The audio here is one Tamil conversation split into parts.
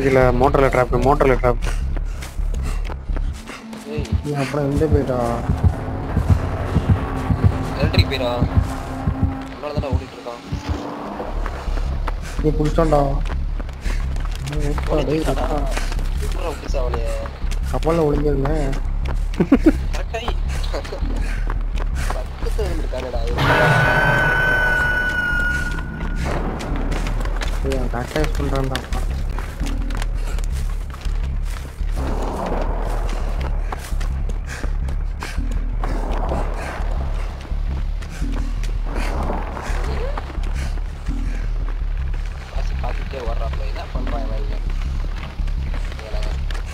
இதுல மோட்டர்ல ட்ராப் மோட்டர்ல ட்ராப் ஏய் நீ அப்புறம் எந்த போயிட்டா எலக்ட்ரிக் போயிடா உன்னால தானே ஓடிட்டு இருக்கான் நீ பிடிச்சோண்டா டேய் எப்படா புதுசா அவளைய கப்பலில் ஒளிஞ்சிருந்தேன் கரெக்டாகி பக்கத்துல இருந்திருக்கானடா டேய் அவன் கரெக்டாக யூஸ் பண்ணுறான்டா காசு பார்த்துட்டே வர்றாப்ல என்ன பண்றான் இவன் இங்க? இவனை.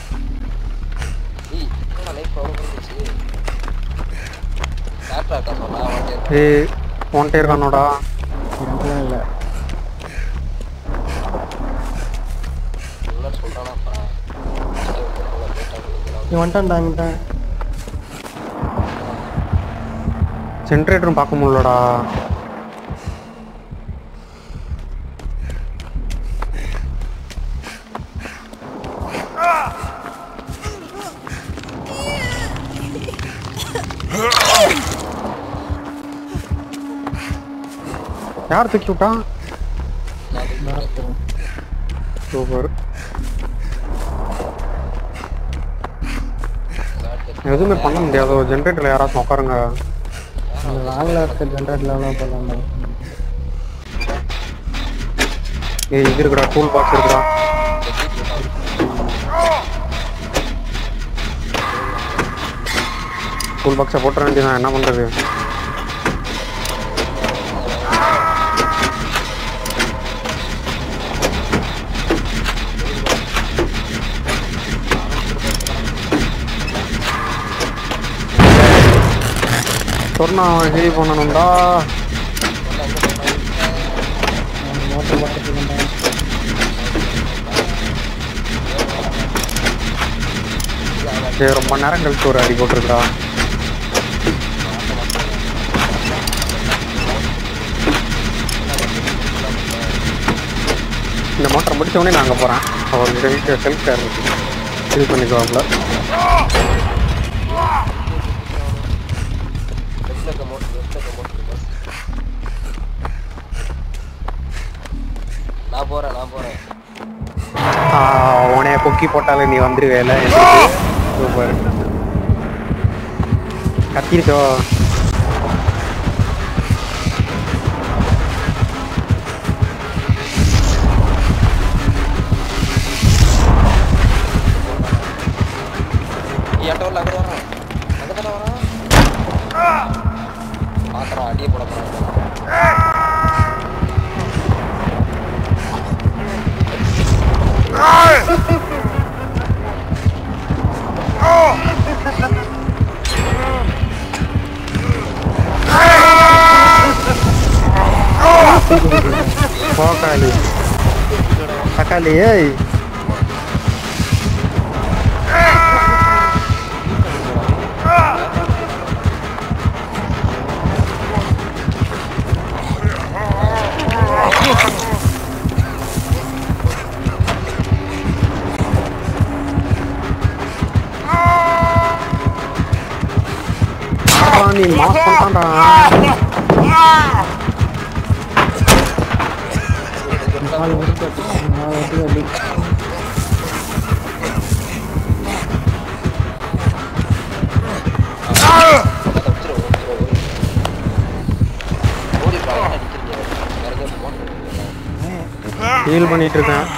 ஏய் என்னடா லைஃப் அவ்வளோ இருந்துச்சு லேப்டாப் இருக்கா சொன்னா வந்து ஏய் ஒன்ட்டே இருக்கானோடா எனக்குலாம் இல்லை முன்னாடி சொல்றானாப்பா நீ வந்துட்டான்டா என்கிட்ட ஜென்ரேட்டரும் பார்க்க முடியலடா யார் தூக்கி விட்டான் சூப்பர் எதுவுமே பண்ண முடியாது ஜென்ரேட்டர்ல யாராச்சும் உட்காருங்க அந்த லாங்கில் இருக்க ஜென்ரேட்டர்லாம் பண்ணலாம் ஏய் இது இருக்குடா டூல் பாக்ஸ் இருக்குடா டூல் பாக்ஸை போட்டுற வேண்டியதான் என்ன பண்றது சொன்னா ஹெவி பண்ணணும்டா மோட்டர் பக்கத்துக்கு சரி ரொம்ப நேரம் கழிச்சு ஒரு அடி போட்டிருக்கா இந்த மோட்டர் முடிச்ச உடனே நான் அங்கே போகிறேன் அவர்கிட்ட வீட்டில் செல்ஃப் கேர் இருக்கு இது பண்ணிக்குவாங்கள லெஃப்ட்ல இருக்க மோட்டர் லெஃப்ட்ல இருக்க மோட்டர் பஸ் நான் போறேன் நான் போறேன் உனைய கொக்கி போட்டாலே நீ வந்துருவேல சூப்பர் கத்திருச்சோ என்கிட்ட வரல அங்கே வரான் அங்கே தானே வரான் பார்க்குறான் அடியே போட போகிறான் போக்காளி தக்காளி ஏய் ஆடுறா, நீ மாஸ் பண்ணிட்டான்டா நாலு வருஷம் நாலு வருஷம் அப்படி ஹீல் பண்ணிட்டு இருக்கேன்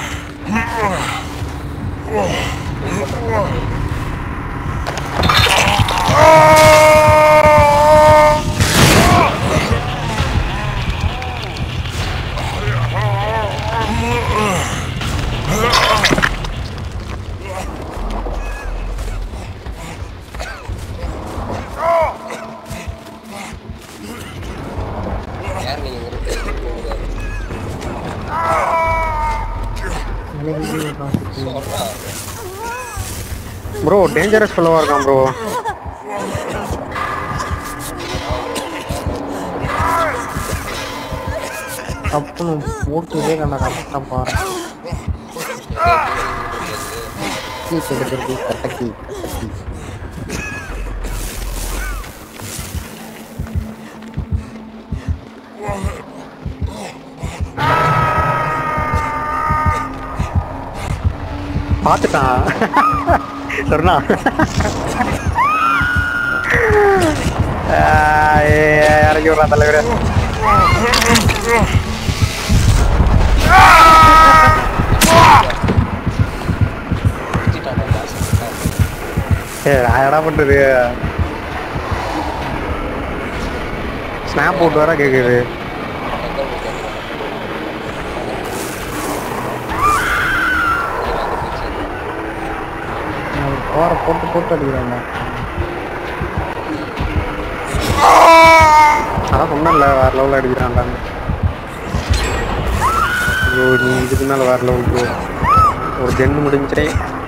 யார் நீங்க இங்க இருக்கு? எனக்கு காசு சொல்றா. ப்ரோ டேஞ்சரஸ் ஃபெல்லோவா இருக்கான் ப்ரோ தப்புன்னு போட்டுதே கண்டா கரெக்டாக பாரு ஏய், கட்டக்கி எடுக்கிறது கட்டக்கி கட்டக்கி பார்த்துட்டான் சொன்னா ஆஹ் ஏய், இறக்கி விடுறான் தலைவரே சுத்திட்டான்டா காசு ஏ நான் என்ன பண்றது ஸ்னாப் போட்டு வர கேக்குது எங்க போய் நான் ஓர போட்டு போட்டு அடிக்கிறாங்க அதான் சொன்னேன்ல வேற லெவலில் அடிக்கிறான்டாங்க ஐயோ நீ இதுக்கு மேலே வேற லெவலுக்கு ஒரு ஜென்னு முடிஞ்சே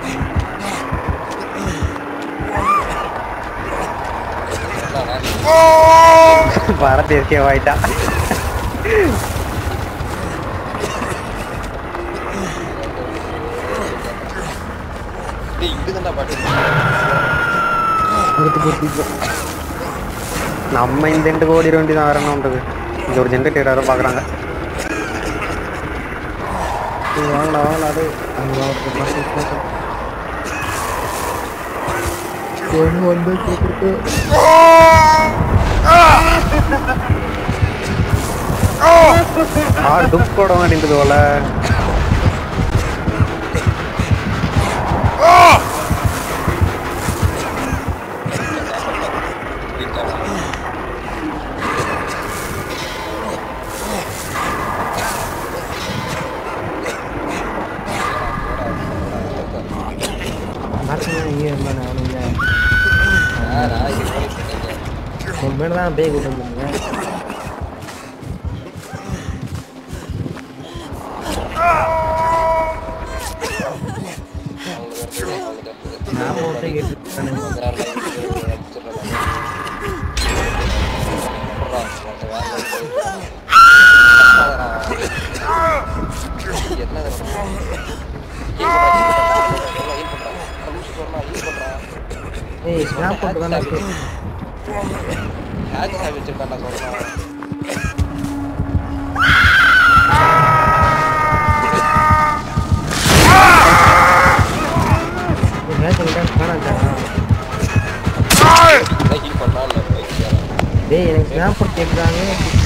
பரத்து எஸ்கேவ் ஆயிட்டா டேய் இதுதான்டா பாட்டு அடுத்து போட்டு நம்ம இந்த எண்டுக்கு ஓடிட வேண்டியதான் வேற என்ன பண்றது இந்த ஒரு ஜென்ரேட்டர் யாரும் பார்க்குறாங்க வாங்கடா வாங்கடா டே அங்கே வாங்க பார்த்து பார்த்து ஒன்று வந்து கூப்பிட்டு ஆ டுக் போட வேண்டியது போல மாற்றினா இங்கே இருந்தானே அவனுங்க யாரா இது போலீஸ் பண்ணீங்க உன் மேலே தான் பேய் கூட்டு வந்துருங்க நான் போட்டு கேட்டு ஏய் ஸ்னாப் போட்டு தானே இருக்கு. நீ மேட்ச் விளையாட காணாச்சாடா டேய் எனக்கு ஸ்னாப் போட்டு கேட்குறாங்க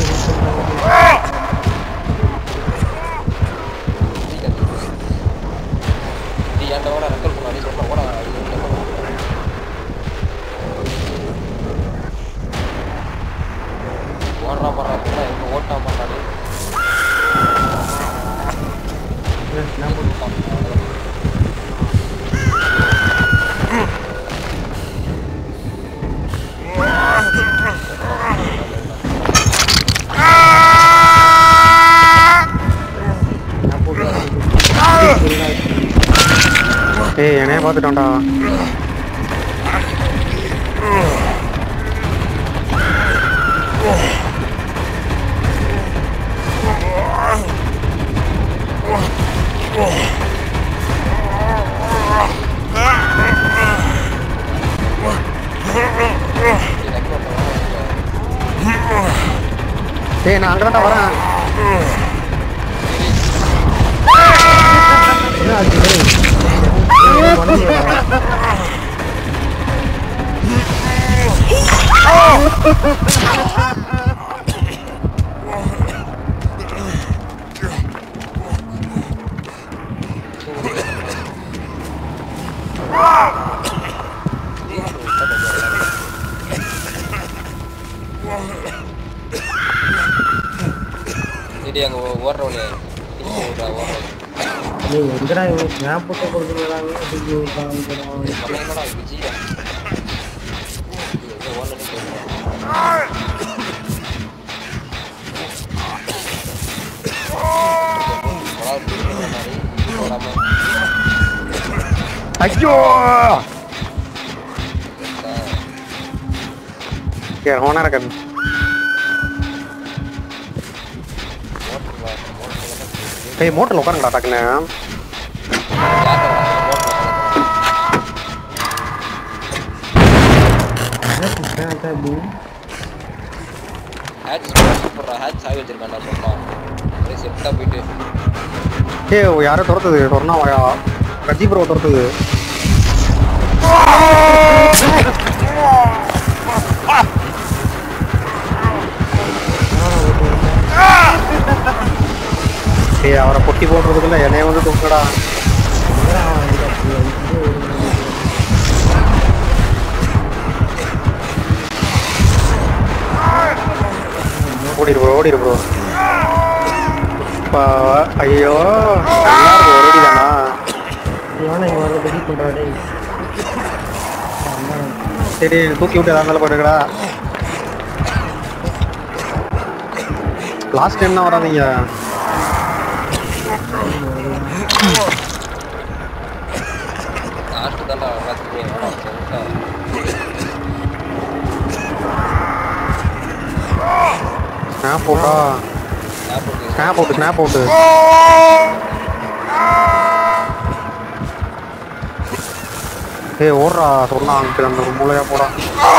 ஓடுறா போடுறா எங்க ஓட்டா பண்ணாடி ஸ்னாப் போட்டு ஸ்னாப் போட்டு ஏய் என்னைய பார்த்துட்டோம்டா ஏய் நான் அங்கே தான் வரேன் என்ன ஆச்சு டேய்? ஏய், மண்ணுடா. இடி அங்க ஓ- ஓடுறவனே இடிச்சு விடுறா, ஓடுறவன். டேய், எங்கடா இவன் ஸ்னாப் போட்டு கொடுக்குறாங்க தூக்கி விட்டாங்க நம்ம என்னடா விஜயா எங்க ஓடுறதுன்னு தெரியல. போடா, திரும்பி வர மாதிரி, போடாம ஐயோ இருக்கா. ஏ ஓனா இருக்கது மோட்டர் வா, மோட்டர் வேணா போகுது. ஏய் மோட்டரில் உட்காருங்கடா டக்குன்னு யார்கிட்ட வா, மோட்டர் வேணா. ஹேட்ச் அப்படி ஹேட்ச் சூப்பர்ரா ஹேட்ச் சாவி வச்சிருக்கான்டா சொன்னா அப்படியே செட்டா போயிட்டு ஏ யாரோ துரத்துது டொர்னா வாயா ரஜி ப்ரோ துரத்துது ஏய் அவரை பொட்டி போடுறதுக்குள்ள என்னைய வந்து தூக்குடா ஓடிடு ப்ரோ ஓடிடு ப்ரோ ஐயோ எல்லாரும் ஒரு அடி தானா இவனை இங்க வர ரெடி பண்றா டேய் சரி தூக்கி விட்டு எதாவது போட்டுக்கடா லாஸ்ட் டைம் தான் வராதீங்க லாஸ்ட் தான்டா எல்லாத்துக்குமே வேணாம் சொல்லிட்டா ஸ்னாப் போட்டா ஸ்னாப் போட்டு ஸ்னாப் போட்டு ஸ்னாப் போட்டு ஏய் ஓடுறா சொன்னா அங்கிட்டு அந்த மூளையா போடா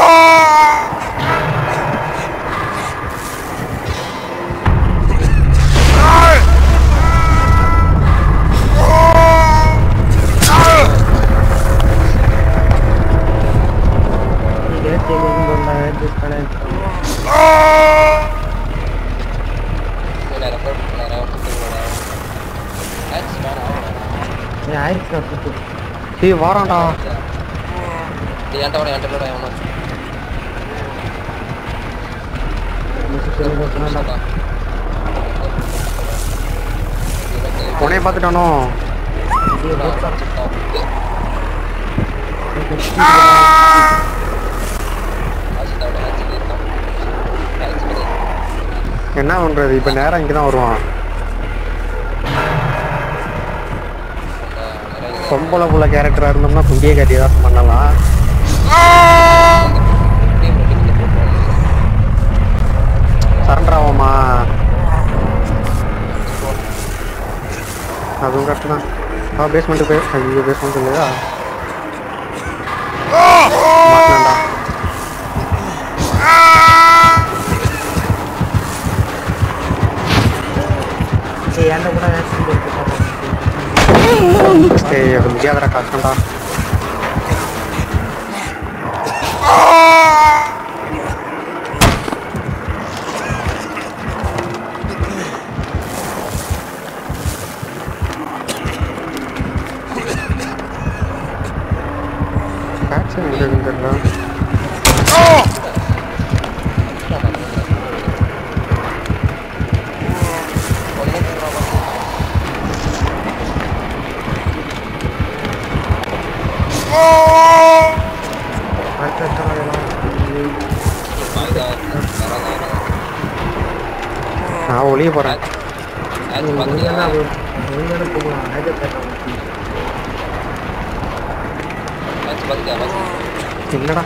நீ ஹேட்ச் எங்க போறா ஹேட்ச் கனெக்ட் நான் ரெக்கார்ட் பண்ணேன் கொடுத்துருவேன் ஹேட்ச் வேணாம் ஏய் ஆயிடுச்சு நான் சுத்து ஏய் வாரான்டா நீ என்கிட்ட விட என்கிட்ட விட எவனோ சொன்னாடா உனைய பார்த்துட்டானோ என்ன பண்றது இப்ப நேரம் இங்க தான் வருவான் பொம்பளை புள்ள கேரக்டரா இருந்தோம்னா குண்டியே கட்டி ஏதாவது பண்ணலாம் சரண்டர் ஆகுமா அதுவும் கரெக்ட் தான் ஆ பேஸ்மெண்ட்டு பே ஐயோ பேஸ்மெண்ட் இல்லையா மாட்டினான்டா ஏய் ஏன்டா கூட ஹேட்ச் போட்டு ஏய் அது முடியாதடா கஷ்டம்டா Catch எங்க இருக்குன்னு தெரியல அடுத்த எத்தனை நான் ஒளிய போறேன் ஒழுங்கான போகலாம் ஹேட்ச் கேட்டான் இல்லடா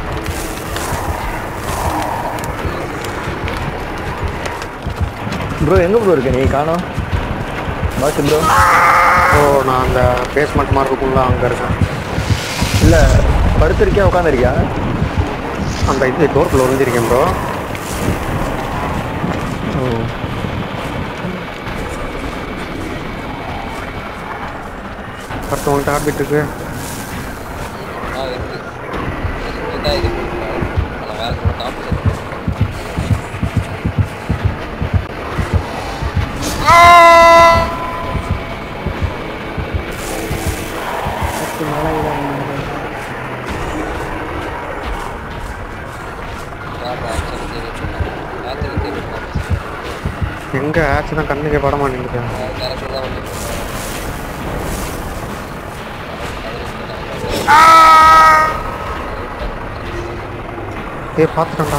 ப்ரோ எங்க ப்ரோ இருக்க நீ காணோம் பாஸ் ப்ரோ ஓ நான் அந்த பேஸ்மெண்ட் மாதிரி இருக்கும்ல அங்கே இருக்கேன் இல்ல படுத்திருக்கியா உட்காந்துருக்கியா அந்த இது டோர்க்குள்ள ஒளிஞ்சிருக்கேன் ப்ரோ ஓ ஒருத்தவங்கள்ட்ட ஹார்ட் பீட் இருக்கு ஃபஸ்ட்டு மேலே எங்க ஆச்சு தான் கண்ணுக்கே பட மாட்டேங்குது ஏய் பார்த்துட்டேன்டா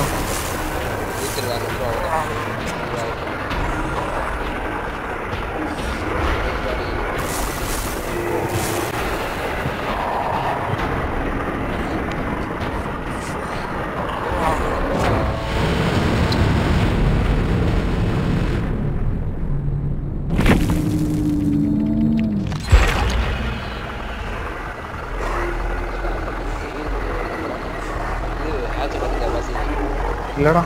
இது hatch பாத்தீங்களா, பாசி? இல்லடா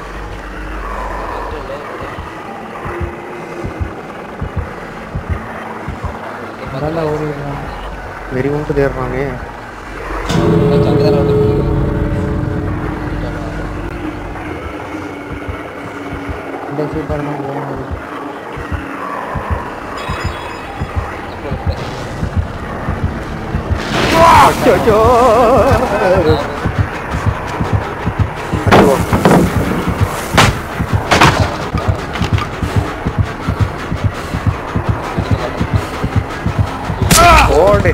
அதெல்லாம் ஓடிடுறான் வெறி கொண்டு தேடுறானே இந்த சூப்பர் தான் போகுது அச்சோ அச்சோ ஓடு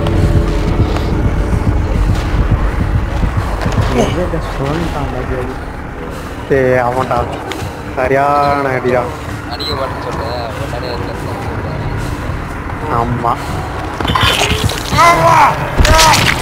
எங்கே சொல்லிட்டான் பாக்கி சே ஆமாண்டா சரியான அடிடா அடிக்க மாட்டேன்னு சொல்றேன் உடனே வந்து ஆமா ஆ